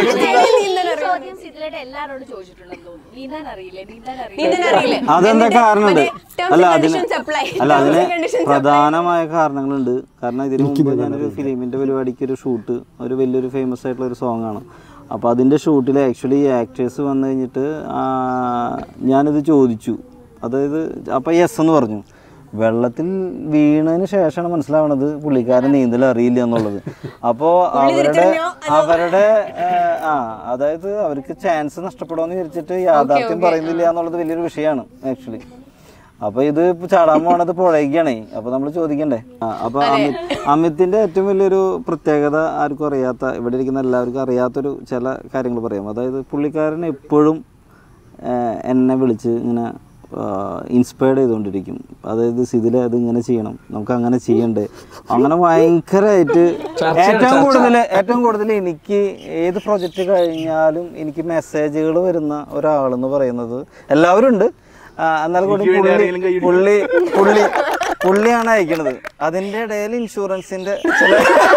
Speaker 4: ചോദ്യം സിദ്ധിലായിട്ട് എല്ലാരോടും ചോദിച്ചിട്ടുണ്ടെന്ന് തോന്നുന്നു നീന്താൻ അറിയില്ലേ നീന്താൻ
Speaker 1: നീന്താൻ
Speaker 4: അറിയില്ലേ
Speaker 1: അറിയില്ലേ
Speaker 5: അതെന്താ
Speaker 1: എന്നിട്ട്
Speaker 5: കാരണമുണ്ട്
Speaker 1: മറ്റേ terms
Speaker 5: അല്ല
Speaker 1: and
Speaker 5: അതിന്
Speaker 1: conditions apply.
Speaker 5: അല്ല
Speaker 1: Terms
Speaker 5: അതിന്
Speaker 1: and conditions apply.
Speaker 5: പ്രധാനമായ കാരണങ്ങളുണ്ട് കാരണം ഇതിന് മുമ്പ് ഞാനൊരു ഫിലിമിന്റെ പരിപാടിക്ക് ഒരു ഷൂട്ട് ഒരു വലിയൊരു ഫേമസ് ആയിട്ടുള്ള ഒരു സോങ് ആണ് അപ്പോൾ അതിൻ്റെ ഷൂട്ടിൽ ആക്ച്വലി ആക്ടേഴ്സ് വന്നു കഴിഞ്ഞിട്ട് ആ, ഞാനിത് ചോദിച്ചു അതായത് അപ്പോൾ യെസ് എന്ന് പറഞ്ഞു വെള്ളത്തിൽ വീണതിന് ശേഷമാണ് മനസ്സിലാവണത് പുള്ളിക്കാരൻ നീന്തൽ അറിയില്ല എന്നുള്ളത് അപ്പോൾ അവരുടെ അവരുടെ ആ, ആ അതായത് അവർക്ക് ചാൻസ് നഷ്ടപ്പെടുമെന്ന് വിചാരിച്ചിട്ട് യാഥാർത്ഥ്യം പറയുന്നില്ല എന്നുള്ളത് വലിയൊരു വിഷയമാണ് ആക്ച്വലി അപ്പൊ ഇത് ഇപ്പൊ ചാടാൻ പോണത് പുഴയ്ക്കാണേ അപ്പൊ നമ്മൾ ചോദിക്കണ്ടേ ആ, അപ്പൊ അമിത് അമിത്തിന്റെ ഏറ്റവും വലിയൊരു പ്രത്യേകത ആർക്കും അറിയാത്ത ഇവിടെ ഇരിക്കുന്ന എല്ലാവർക്കും അറിയാത്തൊരു ചില കാര്യങ്ങൾ പറയാം അതായത് പുള്ളിക്കാരൻ എപ്പോഴും ആ, എന്നെ വിളിച്ച് ഇങ്ങനെ ഇൻസ്പയർഡ് ചെയ്തുകൊണ്ടിരിക്കും അതായത് സിതില അത് ഇങ്ങനെ ചെയ്യണം നമുക്ക് അങ്ങനെ ചെയ്യണ്ടേ അങ്ങനെ ഭയങ്കരമായിട്ട് ഏറ്റവും കൂടുതൽ ഏറ്റവും കൂടുതൽ എനിക്ക് ഏത് പ്രൊജക്റ്റ് കഴിഞ്ഞാലും എനിക്ക് മെസ്സേജുകൾ വരുന്ന ഒരാളെന്ന് പറയുന്നത് എല്ലാവരും ഉണ്ട് ആ, എന്നാൽ കൂടി പുള്ളി പുള്ളി പുള്ളി പുള്ളിയാണ് അയക്കണത് അതിന്റെ ഇടയിൽ ഇൻഷുറൻസിന്റെ ചില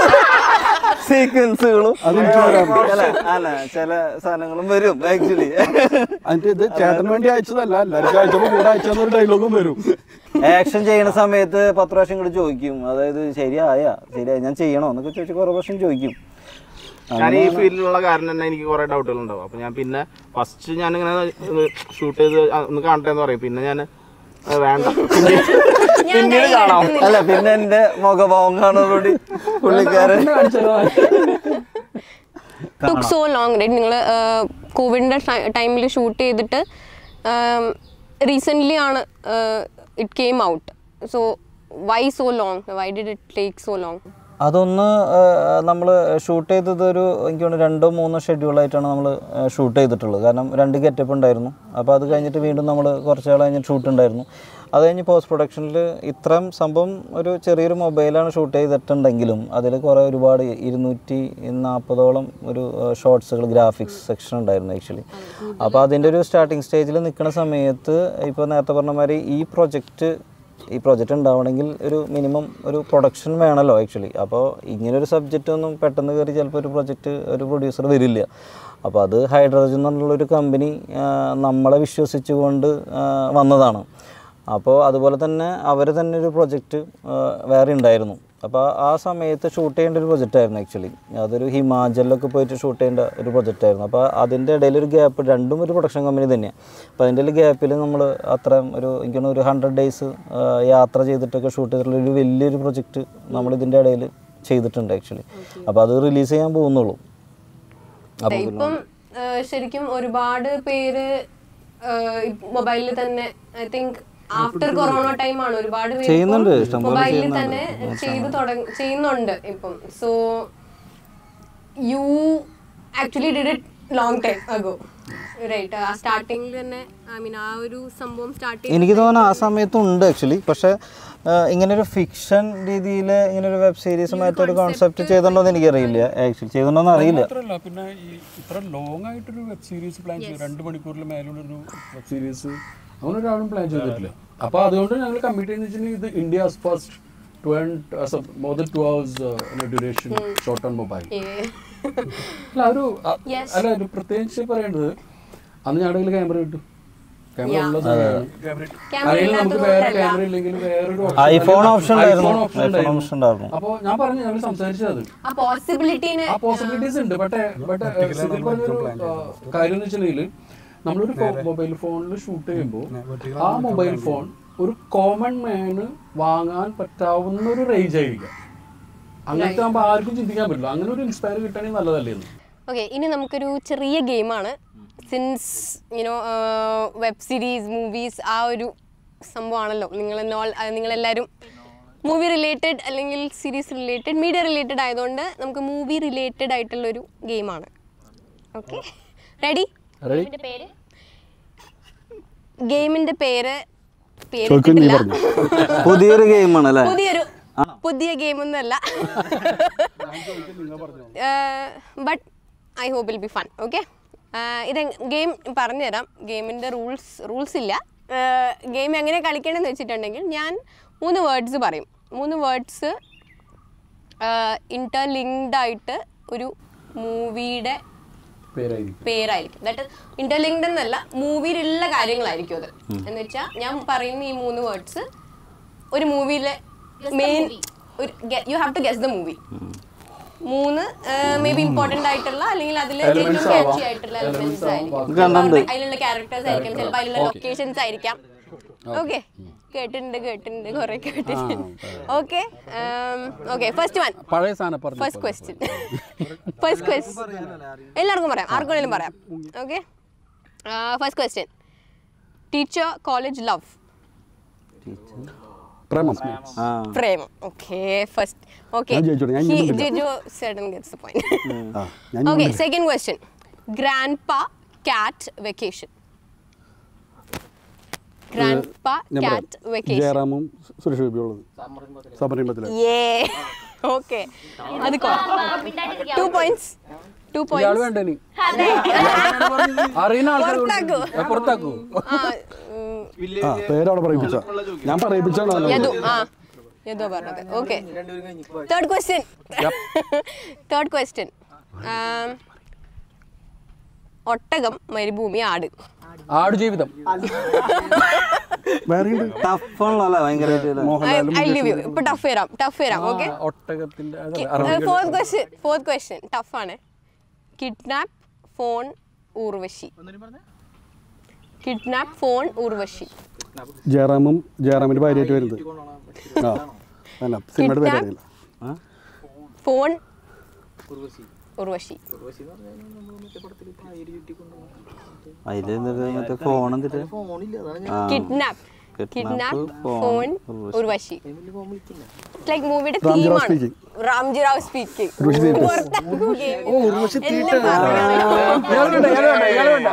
Speaker 5: സീക്വൻസുകളും ചില അല്ല ചില സാധനങ്ങളും വരും ആക്ച്വലി
Speaker 3: അതിന്റെ ഇത് ചേട്ടന് വേണ്ടി അയച്ചതല്ല എല്ലാവർക്കും അയച്ചപ്പോൾ കൂടെ അയച്ചെന്നൊരു ഡയലോഗും വരും
Speaker 5: ആക്ഷൻ ചെയ്യുന്ന സമയത്ത് പത്ത് പ്രാവശ്യം കൂടി ചോദിക്കും അതായത് ശരിയായ ശരിയായ ഞാൻ ചെയ്യണോ എന്നൊക്കെ ചോദിച്ച് കുറേ പ്രാവശ്യം ചോദിക്കും
Speaker 9: ഞാൻ ഈ ഫീൽഡിലുള്ള കാരണം തന്നെ എനിക്ക് കുറെ ഡൗട്ടുകൾ ഉണ്ടാവും അപ്പൊ ഞാൻ പിന്നെ ഫസ്റ്റ് ഞാൻ ഇങ്ങനെ ഷൂട്ട് ചെയ്ത് ഒന്ന് കാണട്ടെ എന്ന് പറയും പിന്നെ ഞാൻ വേണ്ട
Speaker 5: പിന്നീട് കാണാം അല്ല പിന്നെ എന്റെ മുഖഭാവം കാണുന്നതോടി പുള്ളിക്കാരൻ
Speaker 1: ടുക്ക് സോ ലോങ് റൈറ്റ് നിങ്ങൾ കോവിഡിൻ്റെ ടൈമിൽ ഷൂട്ട് ചെയ്തിട്ട് റീസെൻ്റ്ലി ആണ് it came out so why so long why did it take so long
Speaker 5: അതൊന്ന് നമ്മൾ ഷൂട്ട് ചെയ്തത് ഒരു എനിക്ക് തോന്നുന്നു രണ്ടോ മൂന്നോ ഷെഡ്യൂളായിട്ടാണ് നമ്മൾ ഷൂട്ട് ചെയ്തിട്ടുള്ളത് കാരണം രണ്ട് ഗെറ്റപ്പ് ഉണ്ടായിരുന്നു അപ്പോൾ അത് കഴിഞ്ഞിട്ട് വീണ്ടും നമ്മൾ കുറച്ച് നാൾ കഴിഞ്ഞിട്ട് ഷൂട്ട് ഉണ്ടായിരുന്നു അത് കഴിഞ്ഞ് പോസ്റ്റ് പ്രൊഡക്ഷനിൽ ഇത്രയും സംഭവം ഒരു ചെറിയൊരു മൊബൈലാണ് ഷൂട്ട് ചെയ്തിട്ടുണ്ടെങ്കിലും അതിൽ കുറേ ഒരുപാട് ഇരുന്നൂറ്റി നാൽപ്പതോളം ഒരു ഷോർട്സുകൾ ഗ്രാഫിക്സ് സെക്ഷൻ ഉണ്ടായിരുന്നു ആക്ച്വലി അപ്പോൾ അതിൻ്റെ ഒരു സ്റ്റാർട്ടിങ് സ്റ്റേജിൽ നിൽക്കുന്ന സമയത്ത് ഇപ്പോൾ നേരത്തെ പറഞ്ഞ മാതിരി ഈ പ്രൊജക്റ്റ് ഈ പ്രൊജക്റ്റ് ഉണ്ടാവണമെങ്കിൽ ഒരു മിനിമം ഒരു പ്രൊഡക്ഷൻ വേണമല്ലോ ആക്ച്വലി അപ്പോൾ ഇങ്ങനൊരു സബ്ജക്റ്റ് ഒന്നും പെട്ടെന്ന് കയറി ചിലപ്പോൾ ഒരു പ്രൊജക്റ്റ് ഒരു പ്രൊഡ്യൂസർ വരില്ല അപ്പോൾ അത് ഹൈഡ്രോജൻ എന്നുള്ളൊരു കമ്പനി നമ്മളെ വിശ്വസിച്ചുകൊണ്ട് ആ, വന്നതാണ് അപ്പോൾ അതുപോലെ തന്നെ അവർ തന്നെ ഒരു പ്രൊജക്റ്റ് വേറെ ഉണ്ടായിരുന്നു അപ്പോൾ ആ സമയത്ത് ഷൂട്ട് ചെയ്യേണ്ട ഒരു പ്രൊജക്റ്റ് ആയിരുന്നു ആക്ച്വലി അതൊരു ഹിമാചലിലൊക്കെ പോയിട്ട് ഷൂട്ട് ചെയ്യേണ്ട ഒരു പ്രൊജക്റ്റ് ആയിരുന്നു അപ്പോൾ അതിൻ്റെ ഇടയിൽ ഒരു ഗ്യാപ്പ് രണ്ടും ഒരു പ്രൊഡക്ഷൻ കമ്പനി തന്നെയാണ് അപ്പോൾ അതിൻ്റെ ഗ്യാപ്പിൽ നമ്മൾ അത്രയും ഒരു എനിക്ക് തോന്നുന്നു ഒരു ഹൺഡ്രഡ് ഡേയ്സ് യാത്ര ചെയ്തിട്ടൊക്കെ ഷൂട്ട് ചെയ്തിട്ടുള്ള ഒരു വലിയൊരു പ്രൊജക്റ്റ് നമ്മൾ ഇതിൻ്റെ ഇടയിൽ ചെയ്തിട്ടുണ്ട് ആക്ച്വലി അപ്പോൾ അത് റിലീസ് ചെയ്യാൻ പോകുന്നുള്ളൂ അപ്പോൾ
Speaker 1: ഇപ്പം ആ, ശരിക്കും ഒരുപാട് പേര് മൊബൈലിൽ തന്നെ I think after corona time ആണ് ഒരുപാട് പേര്
Speaker 5: ചെയ്യുന്നുണ്ട്, ഇഷ്ടംപോലെ
Speaker 1: മൊബൈലിൽ തന്നെ ചെയ്ത് തുടങ്ങ ചെയ്യുന്നുണ്ട് ഇപ്പം so you actually did it long time ago right ആ സ്റ്റാർട്ടിങ്ങിൽ തന്നെ ഐ മീൻ ആ ഒരു സംഭവം സ്റ്റാർട്ട്
Speaker 5: എനിക്ക് തോന്നുന്നു ആ സമയത്തുണ്ട് ആക്ച്വലി പക്ഷേ ഇങ്ങനൊരു ഫിക്ഷൻ രീതിയിൽ ഇങ്ങനൊരു വെബ് സീരീസുമായിട്ട് ഒരു കോൺസെപ്റ്റ് ചെയ്തിട്ടുണ്ടോ എന്ന് എനിക്കറിയില്ല ആക്ച്വലി ചെയ്തിട്ടുണ്ടോ അറിയില്ല
Speaker 7: മാത്രമല്ല പിന്നെ ഈ ഇത്ര ലോങ് ആയിട്ടൊരു വെബ് സീരീസ് പ്ലാൻ ചെയ്തു രണ്ട് മണിക്കൂറിൽ മേലുള്ളൊരു വെബ് സീരീസ് അങ്ങനെ ഒരാളും പ്ലാൻ ചെയ്തിട്ടില്ല അപ്പോൾ അതുകൊണ്ട് ഞങ്ങൾ കമ്മിറ്റ് ചെയ്യുന്ന വെച്ചിട്ടുണ്ടെങ്കിൽ ഇത് India's first two and more than two hours duration short on mobile അല്ല ഒരു അ- അല്ല ഒരു പ്രത്യേകിച്ച് പറയേണ്ടത് അന്ന് ഞങ്ങളുടെ കയ്യിൽ ക്യാമറ കിട്ടും ക്യാമറ ഉള്ള സമയമാണ് അല്ലെങ്കിൽ നമുക്ക് വേറെ ക്യാമറ ഇല്ലെങ്കിൽ വേറൊരു
Speaker 5: ഐഫോൺ ഓപ്ഷൻ ഉണ്ടായിരുന്നു
Speaker 7: ഐഫോൺ ഓപ്ഷൻ
Speaker 5: ഐഫോൺ ഓപ്ഷൻ ഉണ്ടായിരുന്നു
Speaker 7: അപ്പോൾ ഞാൻ പറഞ്ഞു ഞങ്ങൾ സംസാരിച്ചത്
Speaker 1: ആ പോസിബിലിറ്റീനെ
Speaker 7: ആ പോസിബിലിറ്റീസ് ഉണ്ട് ബട്ട് ബട്ട് സിതിൽ പറഞ്ഞൊരു ആ, കാര്യം എന്ന് വെച്ചിട്ടുണ്ടെങ്കിൽ നമ്മളൊരു മൊബൈൽ ഫോണിൽ ഷൂട്ട് ചെയ്യുമ്പോൾ ആ മൊബൈൽ ഫോൺ ഒരു കോമൺ മാന് വാങ്ങാൻ പറ്റാവുന്ന ഒരു റേഞ്ച് ആയിരിക്കാം അങ്ങനത്തെ ആകുമ്പോൾ ആർക്കും ചിന്തിക്കാൻ പറ്റില്ല അങ്ങനെ ഒരു ഇൻസ്പയർ കിട്ടുകയാണെങ്കിൽ നല്ലതല്ലേ എന്ന്
Speaker 1: ഓക്കെ ഇനി നമുക്കൊരു ചെറിയ ഗെയിമാണ് since you know web series movies ആ ഒരു സംഭവമാണല്ലോ നിങ്ങൾ എന്നോൾ നിങ്ങളെല്ലാവരും മൂവി റിലേറ്റഡ് അല്ലെങ്കിൽ സീരീസ് റിലേറ്റഡ് മീഡിയ റിലേറ്റഡ് ആയതുകൊണ്ട് നമുക്ക് മൂവി റിലേറ്റഡ് ആയിട്ടുള്ളൊരു ഗെയിമാണ് ഓക്കെ റെഡി
Speaker 7: റെഡി
Speaker 4: പേര്
Speaker 1: ഗെയിമിന്റെ പേര് പേര്
Speaker 3: ചോദിക്കും നീ
Speaker 1: ഇട്ടിട്ടില്ല.
Speaker 3: പറഞ്ഞു
Speaker 5: പുതിയൊരു ഗെയിമാണ് അല്ലേ
Speaker 1: പുതിയൊരു പുതിയ ഗെയിമൊന്നുമല്ല but I hope will be fun okay ഇത് ഗെയിം പറഞ്ഞുതരാം ഗെയിമിൻ്റെ റൂൾസ് റൂൾസ് ഇല്ല ഗെയിം എങ്ങനെ കളിക്കണമെന്ന് വെച്ചിട്ടുണ്ടെങ്കിൽ ഞാൻ മൂന്ന് വേർഡ്സ് പറയും മൂന്ന് വേർഡ്സ് ഇന്റർലിങ്ക്ഡ് ആയിട്ട് ഒരു മൂവിയുടെ
Speaker 7: പേരായിരിക്കും
Speaker 1: പേരായിരിക്കും ദാറ്റ് ഇന്റർലിങ്ക്ഡ് എന്നല്ല മൂവിയിലുള്ള കാര്യങ്ങളായിരിക്കും അത് എന്ന് വെച്ചാൽ ഞാൻ പറയുന്ന ഈ മൂന്ന് വേർഡ്സ് ഒരു മൂവിയിലെ മെയിൻ ഒരു you have to guess the movie മൂന്ന് മേ ബി ഇമ്പോർട്ടന്റ് ആയിട്ടുള്ള അല്ലെങ്കിൽ അതിൽ ഏറ്റവും catchy ആയിട്ടുള്ള എലമെന്റ്സ് ആയിരിക്കും
Speaker 5: കണ്ടിട്ടുണ്ട്.
Speaker 1: അതിലുള്ള ക്യാരക്ടേഴ്സ് ആയിരിക്കും ചിലപ്പോൾ അതിലുള്ള ലൊക്കേഷൻസ് ആയിരിക്കാം ഓക്കെ കേട്ടിട്ടുണ്ട് കേട്ടിട്ടുണ്ട് കുറെ കേട്ടിട്ടുണ്ട് ഓക്കെ ഓക്കെ ഫസ്റ്റ് വൺ
Speaker 7: പഴയ സാധനം പറഞ്ഞു
Speaker 1: ഫസ്റ്റ് ക്വസ്റ്റ്യൻ ഫസ്റ്റ് ക്വസ്റ്റ്യൻ എല്ലാവർക്കും പറയാം ആർക്കും വേണേലും പറയാം okay first question teacher college love
Speaker 3: Premam
Speaker 5: ആ
Speaker 1: പ്രേമം ഓക്കെ ഫസ്റ്റ് ഓക്കെ
Speaker 3: ഞാൻ ജയിച്ചോട്ടെ, ഞാൻ ഇനി ഒന്നുമില്ല.
Speaker 1: ജിജു സഡൻ ഗെറ്റ്സ് പോയിന്റ്
Speaker 3: ആ ഞാൻ
Speaker 1: ഓക്കെ സെക്കൻഡ് ക്വസ്റ്റ്യൻ ഗ്രാൻഡ് പാ കാറ്റ് വെക്കേഷൻ ഗ്രാൻഡ് പാ
Speaker 3: ഞാൻ പറയാം
Speaker 1: കാറ്റ് വെക്കേഷൻ
Speaker 3: ജയറാമും സുരേഷ് ഗോപി ഉള്ളത് സമരമ്പത്തിലെ
Speaker 1: യേ ഓക്കെ അത് ടു പോയിന്റ്സ് ടു
Speaker 7: ഇയാൾ
Speaker 1: പോയിന്റ്സ്
Speaker 7: വേണ്ട ഇനി അറിയുന്ന ആൾക്കാർ
Speaker 1: പുറത്താക്കൂ.
Speaker 7: പുറത്താക്കൂ
Speaker 1: ആ ഉം,
Speaker 3: ആ പേരവിടെ പറയിപ്പിച്ച ഞാൻ പറയിപ്പിച്ചാണ്
Speaker 1: യദു ആ യദു പറഞ്ഞത് okay third question third question ഒട്ടകം മരുഭൂമി ആട്
Speaker 7: ആട് ജീവിതം
Speaker 3: വേറെ
Speaker 5: ടഫാണല്ലോ അല്ലേ ഭയങ്കരമായിട്ട്
Speaker 3: മോഹൻലാലും
Speaker 1: ഐ ലിവ് യു ഇപ്പൊ ടഫ് വരാം ടഫ് വരാം ഓക്കെ
Speaker 7: ഒട്ടകത്തിന്റെ അതല്ല,
Speaker 1: ഫോർത്ത് ക്വസ്റ്റ്യൻ ഫോർത്ത് ക്വസ്റ്റ്യൻ ടഫാണ് kidnap phone Urvashi kidnap phone Urvashi
Speaker 3: ജയറാമും ജയറാമിന്റെ ഭാര്യയായിട്ട് വരുന്നത് ആ അല്ല സിനിമയുടെ പേര് അറിയില്ല
Speaker 1: ഫോൺ ഉർവശി
Speaker 5: അതില് എന്നിട്ട് മറ്റേ ഫോൺ എന്നിട്ട്
Speaker 1: kidnap
Speaker 5: Kidnap,
Speaker 1: kidnap
Speaker 5: phone,
Speaker 1: phone
Speaker 5: Urvashi.
Speaker 1: Urvashi like മൂവിയുടെ
Speaker 3: രാംജി റാവ്
Speaker 1: തീമാണ്
Speaker 3: speaking.
Speaker 1: Ramji Rao speaking
Speaker 3: Urvashi theatres.
Speaker 7: ഇയാൾ വേണ്ട, ഇയാൾ വേണ്ട, ഇയാൾ വേണ്ട.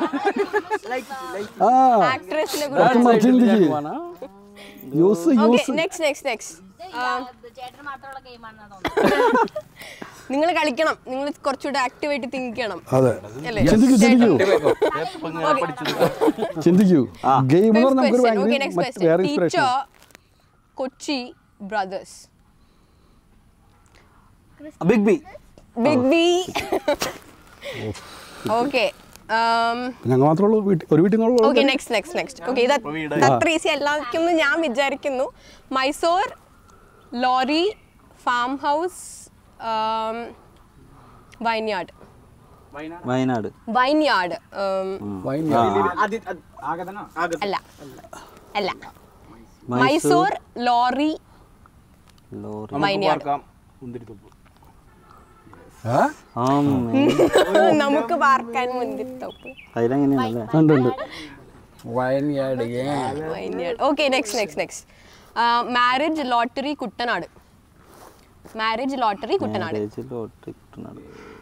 Speaker 3: ആ
Speaker 1: ആക്ട്രസിനെ
Speaker 3: കുറച്ച് മാറ്റി ചിന്തിക്ക് use
Speaker 1: okay
Speaker 3: use
Speaker 1: next next next
Speaker 4: ചേട്ടന് മാത്രമുള്ള ഗെയിമാണെന്നാണ് തോന്നുന്നത്
Speaker 1: നിങ്ങൾ കളിക്കണം നിങ്ങൾ കുറച്ചുകൂടെ ആക്റ്റീവായിട്ട് തിങ്ക് ചെയ്യണം
Speaker 3: അതെ
Speaker 1: അല്ലേ
Speaker 3: ചിന്തിക്കൂ ചിന്തിക്കൂ ചിന്തിക്കൂ ഗെയിം എന്ന് പറഞ്ഞാൽ നമുക്കൊരു
Speaker 1: ഓക്കെ
Speaker 3: ഭയങ്കര
Speaker 1: നെക്സ്റ്റ്
Speaker 3: മറ്റ് വേറെ
Speaker 1: question
Speaker 3: inspiration
Speaker 1: teacher Kochi brothers
Speaker 5: big B
Speaker 1: big B okay
Speaker 3: ഞങ്ങൾ മാത്രമേ ഉള്ളൂ വീട്ടിൽ ഒരു വീട്ടിൽ നിന്നുള്ള
Speaker 1: okay next next next okay ഇത് അത്ര ഈസി അല്ലായിരിക്കും എന്ന് ഞാൻ വിചാരിക്കുന്നു Mysore lorry farm house vineyard
Speaker 5: Wayanad
Speaker 1: vineyard
Speaker 7: wine
Speaker 1: അല്ല അല്ല മൈസൂർ ലോറി
Speaker 5: ലോറി
Speaker 1: വൈൻയാർഡ്
Speaker 7: ആ?
Speaker 5: ആ
Speaker 1: നമുക്ക് പാർക്കാൻ മുൻപിത്തോപ്പ്
Speaker 5: അതിലെങ്ങനെയാണല്ലേ
Speaker 3: ഉണ്ട് ഉണ്ട്
Speaker 7: വയനാട് ഏ.
Speaker 1: Vineyard okay next next next marriage lottery Kuttanad marriage lottery Kuttanad
Speaker 5: marriage lottery Kuttanad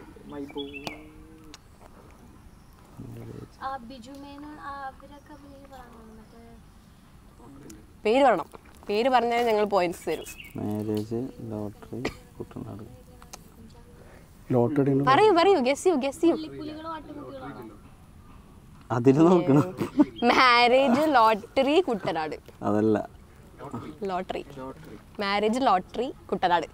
Speaker 4: ആ ബിജു മേനോൻ ആ അവരൊക്കെ അഭിനയിച്ചതാണ് മറ്റേ
Speaker 1: പേര് പറയണം പേര് പറഞ്ഞാൽ ഞങ്ങൾ പോയിന്റ്സ് തരും
Speaker 5: മാരേജ് ലോട്ടറി കുട്ടനാട്
Speaker 3: ലോട്ടറി ഉണ്ട്
Speaker 1: പറയൂ പറയൂ ഗസ് ചെയ്യൂ ഗസ് ചെയ്യൂ
Speaker 4: പുലികളും ആട്ടുകുട്ടികളാണോ
Speaker 5: അതിൽ നോക്കണം
Speaker 1: മാരേജ് ലോട്ടറി കുട്ടനാട്
Speaker 5: അതല്ല
Speaker 1: ലോട്ടറി മാരേജ് ലോട്ടറി കുട്ടനാട്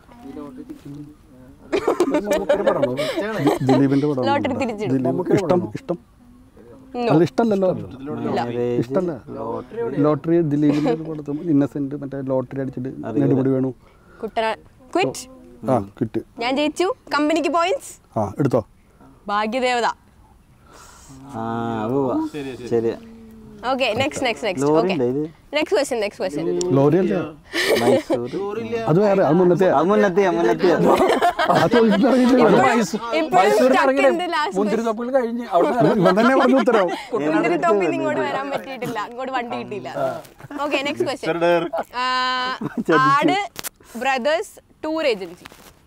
Speaker 3: ദിലീപിന്റെ പടം
Speaker 1: ലോട്ടറി തിരിച്ചിടും
Speaker 3: ദിലീപ് ഇഷ്ടം ഇഷ്ടം അല്ല ഇഷ്ടമല്ലല്ലോ ഇഷ്ടമല്ല ലോട്ടറി ദിലീപിന്റെ ഒരു പടത്തും ഇന്നസെന്റ് മറ്റേ ലോട്ടറി അടിച്ചിട്ട് നെടുമുടി വേണു
Speaker 1: കുട്ടനാട് ക്വിറ്റ്
Speaker 3: ആ കിട്ട്
Speaker 1: ഞാൻ ജയിച്ചു കമ്പനിക്ക് പോയിന്റ്സ്
Speaker 3: ആ എടുത്തോ
Speaker 1: ഭാഗ്യദേവത
Speaker 5: ആ ഉവ്വ. ശരിയാ
Speaker 1: okay next next next
Speaker 5: lorry
Speaker 1: okay
Speaker 5: ഉണ്ടോ ഇത്
Speaker 1: next question next question
Speaker 3: lorry അല്ലേ
Speaker 5: മൈസൂർ
Speaker 3: അത് വേറെ അത് മുന്നത്തെ
Speaker 5: അത് മുന്നത്തെ മുന്നത്തെ
Speaker 3: ആ ചോദിച്ചിട്ട് ഇറങ്ങിയിട്ടില്ല.
Speaker 1: ഇപ്പോഴും-
Speaker 7: മൈസൂർ
Speaker 1: ഇപ്പോഴും
Speaker 7: മൈസൂരിൽ
Speaker 1: stuck
Speaker 7: ഇറങ്ങിയില്ലേ
Speaker 1: in the last
Speaker 7: മുന്തിരി തൊപ്പിൽ കഴിഞ്ഞ് അവിടെ
Speaker 3: ഇവൻ തന്നെ പറഞ്ഞു ഉത്തരം
Speaker 1: മുന്തിരി തൊപ്പി ഇങ്ങോട്ട് വരാൻ പറ്റിയിട്ടില്ല ഇങ്ങോട്ട് വണ്ടി കിട്ടിയില്ല ഓക്കെ നെക്സ്റ്റ് ക്വസ്റ്റ്യൻ ആട് brothers tour agency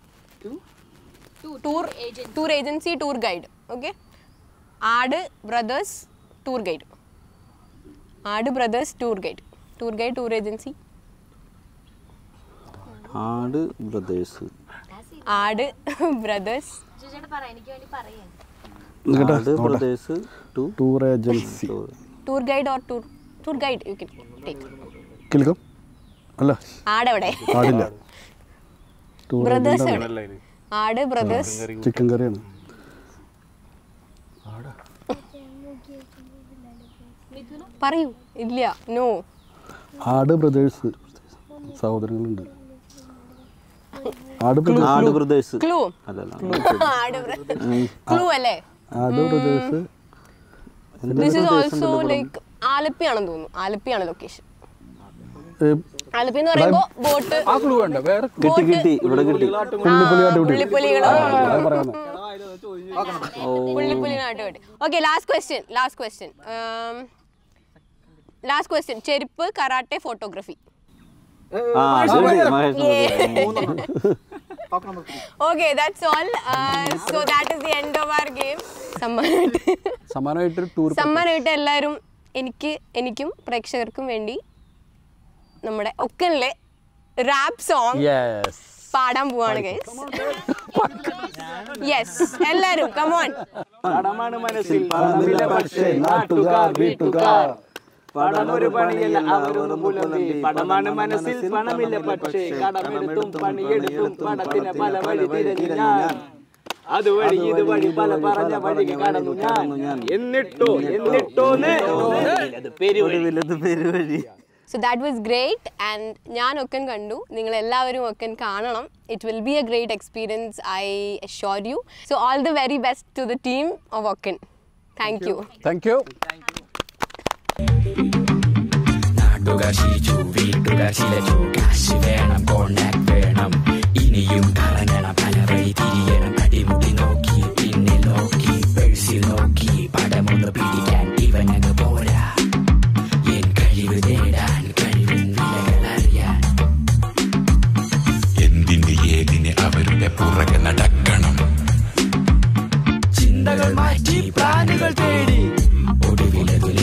Speaker 1: tour tour agency tour guide okay ആട് ബ്രദേഴ്സ് ടൂർ ഗൈഡ് ആട് brothers tour guide tour guide tour agency
Speaker 5: ആട് ബ്രദേഴ്സ്
Speaker 1: ആട് ബ്രദേഴ്സ്
Speaker 4: ചേട്ടാ പറ എനിക്ക് വേണ്ടി പറയാൻ
Speaker 5: ആട് brothers to
Speaker 3: tour agency
Speaker 1: tour guide or tour tour guide you can take
Speaker 3: കിൽക്കം അല്ല
Speaker 1: ആടെവിടെ
Speaker 3: പാടില്ല ടൂർ
Speaker 1: ബ്രദേഴ്സ് എവിടെ ആട് ബ്രദേഴ്സ്
Speaker 3: ചിക്കൻ കറിയാണ്
Speaker 1: പറയൂ ഇല്ല നോ
Speaker 3: ആട് ബ്രദേഴ്സ് സഹോദരങ്ങളുണ്ട് ആട് ബ്രദേഴ്സ്
Speaker 5: ആട് ബ്രദേഴ്സ്
Speaker 1: ക്ലൂ
Speaker 5: അല്ലല്ല
Speaker 1: ആട് ക്ലൂ അല്ലേ
Speaker 3: ആട് brothers
Speaker 1: this is also like ആലപ്പിയാണെന്ന് തോന്നുന്നു ആലപ്പിയാണ് ലൊക്കേഷൻ ആലപ്പി എന്ന് പറയുമ്പോ ബോട്ട്
Speaker 7: ആ ക്ലൂ വേണ്ട വേറെ
Speaker 5: കിട്ടി കിട്ടി ഇവിടെ കിട്ടി
Speaker 1: പുള്ളിപ്പുലികളോ
Speaker 3: പറയാന്ന്
Speaker 1: പുള്ളിപ്പുലി നാട്ടുകെട്ട് okay last question last question last question ചെരുപ്പ് കറാട്ടെ ഫോട്ടോഗ്രഫി
Speaker 5: ആ അത് കിട്ടി Mahesh
Speaker 1: okay that's all so that is the end of our game സമ്മാനമായിട്ട്
Speaker 7: സമാനമായിട്ടൊരു ടൂർ
Speaker 1: സമ്മാനമായിട്ട് എല്ലാവരും എനിക്ക് എനിക്കും പ്രേക്ഷകർക്കും വേണ്ടി നമ്മുടെ ഒക്കനിലെ റാപ്പ് സോങ്
Speaker 7: യെസ്
Speaker 1: പാടാൻ പോവാണ് ഗൈസ് യെസ് എല്ലാരും കമോൺ
Speaker 9: പണമാണ് മനസ്സിൽ പണമില്ല പക്ഷേ നാട്ടുകാർ വീട്ടുകാർ പണമൊരു പണിയല്ല അവരൊന്നും പുലമ്പി പണമാണ് മനസ്സിൽ പണമില്ല പക്ഷേ കടമെടുത്തും പണിയെടുത്തും പണത്തിന് പല വഴി തിരഞ്ഞു ഞാൻ അതുവഴി ഇതുവഴി പല പറഞ്ഞ വഴി കടന്നു ഞാൻ എന്നിട്ടോ എന്നിട്ടോന്ന് അത് പെരുവഴി
Speaker 5: വലുത് പെരുവഴി
Speaker 1: so that was great and ഞാൻ ഒക്കൻ കണ്ടു നിങ്ങൾ എല്ലാവരും ഒക്കൻ കാണണം it will be a great experience I assure you so all the very best to the team of Okkan thank you
Speaker 7: thank you
Speaker 10: നാട്ടുകാർ ശീലിച്ചു വീട്ടുകാർ ശീലിച്ചു കാശ് വേണം കോണ്ടാക്ട് വേണം ഇനിയും കറങ്ങണം പല വഴി തിരിയണം അടിമുടി നോക്കി പിന്നെ നോക്കി പേഴ്സിൽ നോക്കി പടമൊന്ന് പിടിക്കാൻ ഇവനങ്ങ് പോരാ എൻ കഴിവ് നേടാൻ കഴിവിൻ വിലകൾ അറിയാൻ
Speaker 11: എന്തിന് ഏതിന് അവരുടെ പുറകെ നടക്കണം
Speaker 10: ചിന്തകൾ മാറ്റി പ്ലാനുകൾ തേടി ഒടുവിലത്